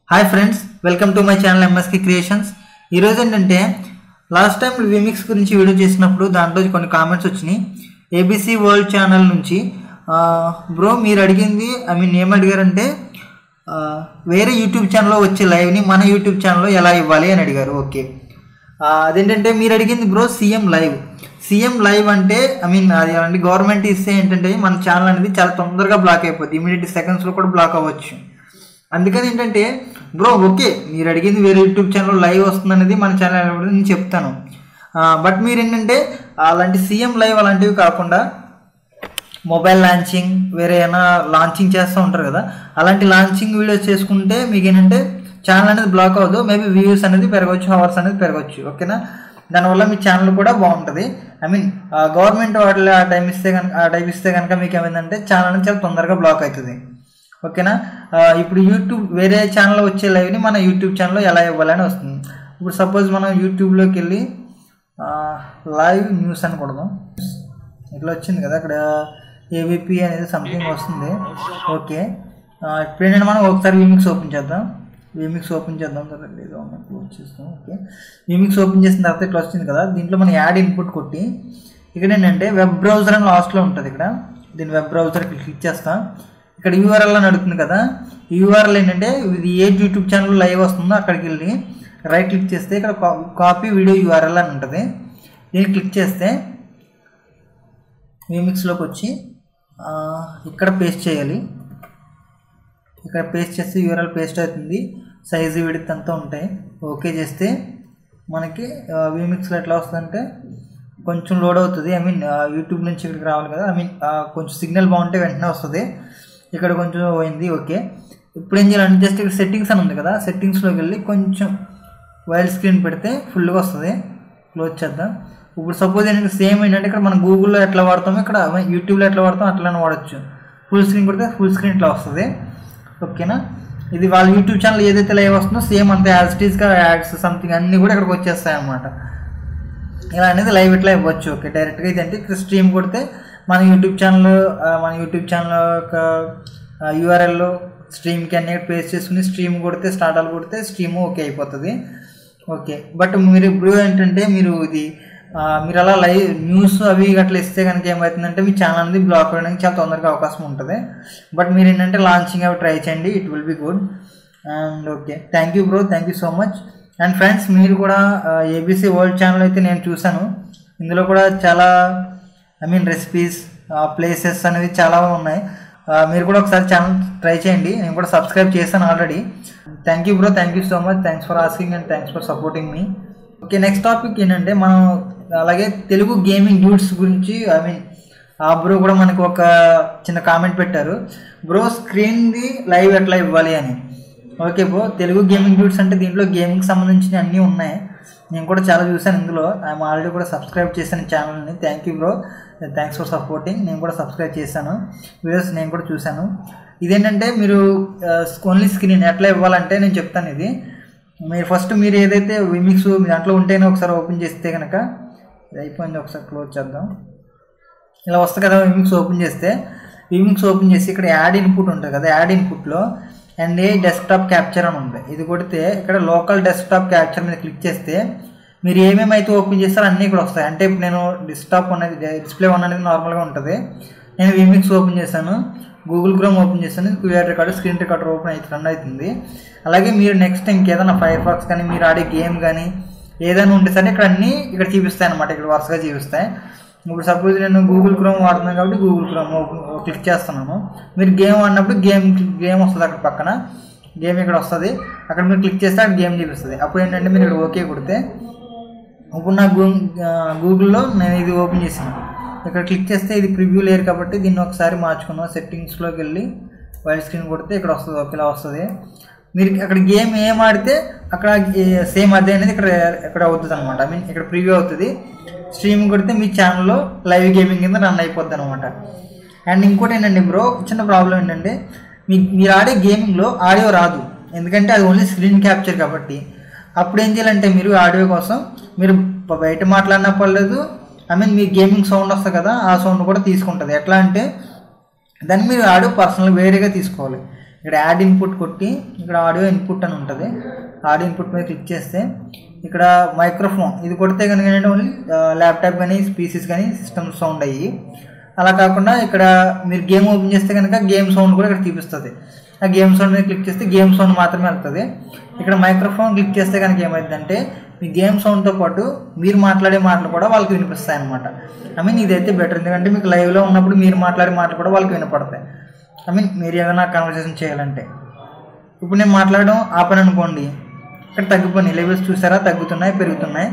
hi friends welcome to my channel ఎంఎస్కి creations ఈరోజు ఏంటంటే లాస్ట్ టైం విమిక్స్ గురించి వీడియో చేసినప్పుడు దాంట్లో కొన్ని కామెంట్స్ వచ్చినాయి ఏబీసీ వరల్డ్ ఛానల్ నుంచి బ్రో మీరు అడిగింది ఐ మీన్ ఏం అడిగారంటే ఆ, వేరే యూట్యూబ్ ఛానల్లో వచ్చే లైవ్ని మన యూట్యూబ్ ఛానల్లో ఎలా ఇవ్వాలి అని అడిగారు ఓకే ఆ, అదేంటంటే మీరు అడిగింది bro CM live CM live అంటే ఐ మీన్ అది అంటే గవర్నమెంట్ ఇస్తే ఏంటంటే మన ఛానల్ అనేది చాలా తొందరగా బ్లాక్ అయిపోద్ది ఇమీడియట్ సెకండ్స్లో కూడా బ్లాక్ అవ్వచ్చు అందుకని ఏంటంటే బ్రో ఓకే మీరు అడిగింది వేరే యూట్యూబ్ ఛానల్ లైవ్ వస్తుంది అనేది మన ఛానల్ ఎలా ఉంటుంది నేను చెప్తాను బట్ మీరు ఏంటంటే అలాంటి సీఎం లైవ్ అలాంటివి కాకుండా మొబైల్ లాంచింగ్ వేరే ఏమైనా లాంచింగ్ చేస్తూ ఉంటారు కదా అలాంటి లాంచింగ్ వీడియోస్ చేసుకుంటే మీకు ఏంటంటే ఛానల్ అనేది బ్లాక్ అవ్వదు మేబీ వ్యూస్ అనేది పెరగవచ్చు హవర్స్ అనేది పెరగవచ్చు ఓకేనా దానివల్ల మీ ఛానల్ కూడా బాగుంటుంది ఐ మీన్ గవర్నమెంట్ వాటిలో ఆ టైం ఇస్తే కనుక ఆ టైం ఇస్తే కనుక మీకు ఏమైందంటే ఛానల్ అనేది చాలా తొందరగా బ్లాక్ అవుతుంది ఓకేనా ఆ, ఇప్పుడు యూట్యూబ్ వేరే ఛానల్లో వచ్చే లైవ్ని మన యూట్యూబ్ ఛానల్లో ఎలా ఇవ్వాలని వస్తుంది ఇప్పుడు సపోజ్ మనం యూట్యూబ్లోకి వెళ్ళి లైవ్ న్యూస్ అని కొడదాం ఇట్లా వచ్చింది కదా అక్కడ ఏవిపి అనేది సంథింగ్ వస్తుంది ఓకే ఆ, ఇప్పుడు ఏంటంటే మనం ఒకసారి విమిక్స్ ఓపెన్ చేద్దాం విమిక్స్ ఓపెన్ చేద్దాం కదా ఏదో క్లోజ్ చేస్తాం ఓకే విమిక్స్ ఓపెన్ చేసిన తర్వాత ఇట్లా వచ్చింది కదా దీంట్లో మనం యాడ్ ఇన్పుట్ కొట్టి ఇక్కడ ఏంటంటే వెబ్ బ్రౌజర్ అని లాస్ట్లో ఉంటుంది ఇక్కడ దీని వెబ్ బ్రౌజర్ క్లిక్ చేస్తాం ఇక్కడ యూఆర్ఎల్ అని అడుగుతుంది కదా ఈ యూఆర్ఎల్ ఏంటంటే ఇది ఏ యూట్యూబ్ ఛానల్ లైవ్ వస్తుందో అక్కడికి వెళ్ళి రైట్ క్లిక్ చేస్తే ఇక్కడ కాపీ వీడియో యూఆర్ఎల్ అని ఉంటుంది దీన్ని క్లిక్ చేస్తే విమిక్స్లోకి వచ్చి ఆ, ఇక్కడ పేస్ట్ చేయాలి ఇక్కడ పేస్ట్ చేస్తే యూఆర్ఎల్ పేస్ట్ అవుతుంది సైజు విడిత్ అంతా ఉంటాయి ఓకే చేస్తే మనకి విమిక్స్లో ఎట్లా వస్తుందంటే కొంచెం లోడ్ అవుతుంది ఐ మీన్ యూట్యూబ్ నుంచి ఇక్కడికి రావాలి కదా ఐ మీన్ కొంచెం సిగ్నల్ బాగుంటే వెంటనే వస్తుంది ఇక్కడ కొంచెం పోయింది ఓకే ఇప్పుడు ఏం చేయాలంటే జస్ట్ ఇక్కడ సెట్టింగ్స్ అని ఉంది కదా సెట్టింగ్స్లోకి వెళ్ళి కొంచెం వైల్డ్ స్క్రీన్ పెడితే ఫుల్గా వస్తుంది క్లోజ్ చేద్దాం ఇప్పుడు సపోజ్ ఏంటంటే సేమ్ ఏంటంటే ఇక్కడ మనం గూగుల్లో ఎట్లా వాడతామో ఇక్కడ యూట్యూబ్లో ఎట్లా వాడతామో అట్లానే వాడచ్చు ఫుల్ స్క్రీన్ కొడితే ఫుల్ స్క్రీన్ ఇట్లా వస్తుంది ఓకేనా ఇది వాళ్ళ యూట్యూబ్ ఛానల్ ఏదైతే లైవ్ వస్తుందో సేమ్ అంతే యాజ్ టీజ్గా యాడ్స్ సంథింగ్ అన్నీ కూడా ఇక్కడికి వచ్చేస్తాయి అన్నమాట ఇలా అనేది లైవ్ ఇట్లా ఇవ్వచ్చు ఓకే డైరెక్ట్గా ఇదంటే ఇక్కడ స్ట్రీమ్ కొడితే మన యూట్యూబ్ ఛానల్ మన యూట్యూబ్ ఛానల్ యొక్క యూఆర్ఎల్లో స్ట్రీమ్కి అన్ని పేస్ట్ చేసుకుని స్ట్రీమ్ కొడితే స్టార్ట్ ఆల్ కొడితే స్ట్రీమ్ ఓకే అయిపోతుంది ఓకే బట్ మీరు ఇప్పుడు ఏంటంటే మీరు ఇది ఆ, మీరు అలా లైవ్ న్యూస్ అవి అట్లా ఇస్తే కనుక ఏమవుతుందంటే మీ ఛానల్ అనేది బ్లాక్ అవ్వడానికి చాలా తొందరగా అవకాశం ఉంటుంది బట్ మీరు ఏంటంటే లాంచింగ్ అవి ట్రై చేయండి it will be good and okay thank you bro thank you so much and friends మీరు కూడా ఏబీసీ వరల్డ్ ఛానల్ అయితే నేను చూశాను ఇందులో కూడా చాలా ఐ మీన్ రెసిపీస్ ప్లేసెస్ అనేవి చాలా ఉన్నాయి ఆ, మీరు కూడా ఒకసారి ఛానల్ ట్రై చేయండి నేను కూడా సబ్స్క్రైబ్ చేశాను already thank you bro thank you so much thanks for asking and thanks for supporting మీ ఓకే నెక్స్ట్ టాపిక్ ఏంటంటే మనం అలాగే తెలుగు గేమింగ్ డ్యూడ్స్ గురించి ఐ మీన్ ఆ బ్రో కూడా మనకు ఒక చిన్న కామెంట్ పెట్టారు బ్రో స్క్రీన్ది లైవ్ ఎట్లా ఇవ్వాలి అని okay bro Telugu gaming dudes అంటే దీంట్లో గేమింగ్ సంబంధించిన అన్నీ ఉన్నాయి నేను కూడా చాలా చూశాను ఇందులో ఐఎమ్ ఆల్రెడీ కూడా సబ్స్క్రైబ్ చేశాను ఛానల్ని thank you bro thanks for supporting నేను కూడా సబ్స్క్రైబ్ చేశాను వీడియోస్ నేను కూడా చూశాను ఇదేంటంటే మీరు ఓన్లీ స్క్రీన్ ఎట్లా ఇవ్వాలంటే నేను చెప్తాను ఇది మీరు ఫస్ట్ మీరు ఏదైతే విమిక్స్ మీ దాంట్లో ఉంటేనే ఒకసారి ఓపెన్ చేస్తే కనుక ఇది అయిపోయింది ఒకసారి క్లోజ్ చేద్దాం ఇలా వస్తుంది కదా విమిక్స్ ఓపెన్ చేస్తే విమిక్స్ ఓపెన్ చేసి ఇక్కడ యాడ్ ఇన్పుట్ ఉంటుంది కదా యాడ్ ఇన్పుట్లో అండ్ ఏ డెస్క్టాప్ క్యాప్చర్ అని ఉంది ఇది కొడితే ఇక్కడ లోకల్ డెస్క్టాప్ క్యాప్చర్ మీద క్లిక్ చేస్తే మీరు ఏమేమి అయితే ఓపెన్ చేస్తారో అన్నీ ఇక్కడ వస్తాయి అంటే ఇప్పుడు నేను డెస్క్టాప్ అనేది డిస్ప్లే వన్ అనేది నార్మల్గా ఉంటుంది నేను విమిక్స్ ఓపెన్ చేశాను గూగుల్ క్రోమ్ ఓపెన్ చేశాను QR record screen recorder open అయితే రన్ అవుతుంది అలాగే మీరు నెక్స్ట్ ఇంకేదైనా ఫైర్ ఫాక్స్ కానీ మీరు ఆడే గేమ్ కానీ ఏదైనా ఉంటే సరే ఇక్కడ అన్నీ ఇక్కడ చూపిస్తాయి అనమాట ఇక్కడ వరుసగా చూపిస్తాయి ఇప్పుడు సపోజ్ నేను గూగుల్ క్రోమ్ వాడుతున్నాను కాబట్టి గూగుల్ క్రోమ్ ఓపెన్ క్లిక్ చేస్తున్నాను మీరు గేమ్ ఆడినప్పుడు గేమ్ గేమ్ వస్తుంది అక్కడ పక్కన గేమ్ ఇక్కడ వస్తుంది అక్కడ మీరు క్లిక్ చేస్తే అక్కడ గేమ్ చూపిస్తుంది అప్పుడు ఏంటంటే మీరు ఇక్కడ ఓకే కొడితే ఇప్పుడు నా గూ గూగుల్లో నేను ఇది ఓపెన్ చేసాను ఇక్కడ క్లిక్ చేస్తే ఇది ప్రివ్యూ లేరు కాబట్టి దీన్ని ఒకసారి మార్చుకున్నాం సెట్టింగ్స్లోకి వెళ్ళి వైట్ స్క్రీన్ కొడితే ఇక్కడ వస్తుంది ఒకేలా వస్తుంది మీరు అక్కడ గేమ్ ఏం ఆడితే అక్కడ సేమ్ అదే అనేది ఇక్కడ ఇక్కడ అవుతుంది అనమాట ఐ మీన్ ఇక్కడ ప్రివ్యూ అవుతుంది స్ట్రీమ్ కొడితే మీ ఛానల్లో లైవ్ గేమింగ్ కింద రన్ అయిపోద్ది అనమాట అండ్ ఇంకోటి ఏంటంటే బ్రో చిన్న ప్రాబ్లం ఏంటంటే మీ మీరు ఆడే గేమింగ్లో ఆడియో రాదు ఎందుకంటే అది ఓన్లీ స్క్రీన్ క్యాప్చర్ కాబట్టి అప్పుడు ఏం చేయాలంటే మీరు ఆడియో కోసం మీరు బ- బయట మాట్లాడినా పర్లేదు ఐ మీన్ మీ గేమింగ్ సౌండ్ వస్తుంది కదా ఆ సౌండ్ కూడా తీసుకుంటుంది ఎట్లా అంటే దాన్ని మీరు ఆడియో పర్సనల్ వేరేగా తీసుకోవాలి ఇక్కడ యాడ్ ఇన్పుట్ కొట్టి ఇక్కడ ఆడియో ఇన్పుట్ అని ఉంటుంది ఆడియో ఇన్పుట్ మీద క్లిక్ చేస్తే ఇక్కడ మైక్రోఫోన్ ఇది కొడితే కనుక ఏంటంటే ఓన్లీ ల్యాప్టాప్ కానీ పీసీస్ కానీ సిస్టమ్ సౌండ్ అయ్యి అలా కాకుండా ఇక్కడ మీరు గేమ్ ఓపెన్ చేస్తే కనుక గేమ్ సౌండ్ కూడా ఇక్కడ చూపిస్తుంది ఆ గేమ్ సౌండ్ మీద క్లిక్ చేస్తే గేమ్ సౌండ్ మాత్రమే వెళ్తుంది ఇక్కడ మైక్రోఫోన్ క్లిక్ చేస్తే కనుక ఏమైందంటే మీ గేమ్ సౌండ్తో పాటు మీరు మాట్లాడే మాటలు కూడా వాళ్ళకి వినిపిస్తాయి అనమాట ఐ మీన్ ఇదైతే బెటర్ ఎందుకంటే మీకు లైవ్లో ఉన్నప్పుడు మీరు మాట్లాడే మాటలు కూడా వాళ్ళకి వినపడతాయి ఐ మీన్ మీరు ఏదైనా కన్వర్సేషన్ చేయాలంటే ఇప్పుడు నేను మాట్లాడడం ఆపని అనుకోండి ఇక్కడ తగ్గిపోయినాయి లెవెల్స్ చూసారా తగ్గుతున్నాయి పెరుగుతున్నాయి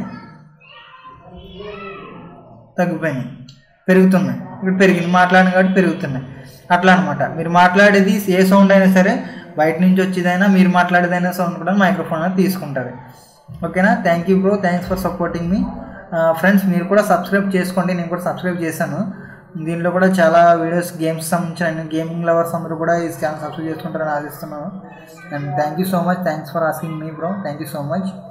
తగ్గిపోయినాయి పెరుగుతున్నాయి ఇప్పుడు పెరిగింది మాట్లాడిన కాబట్టి పెరుగుతున్నాయి అట్లా అనమాట మీరు మాట్లాడేది ఏ సౌండ్ అయినా సరే బయట నుంచి వచ్చేదైనా మీరు మాట్లాడేదైనా సౌండ్ కూడా మైక్రోఫోన్ అనేది తీసుకుంటుంది ఓకేనా thank you bro thanks for supporting మీ ఫ్రెండ్స్ మీరు కూడా సబ్స్క్రైబ్ చేసుకోండి నేను కూడా సబ్స్క్రైబ్ చేశాను దీనిలో కూడా చాలా వీడియోస్ గేమ్స్ సంబంధించిన గేమింగ్ లవర్స్ అందరూ కూడా ఈ ఛానల్ సబ్స్క్రైబ్ చేసుకుంటారని ఆశిస్తున్నాను and thank you so much thanks for asking మీ bro thank you so much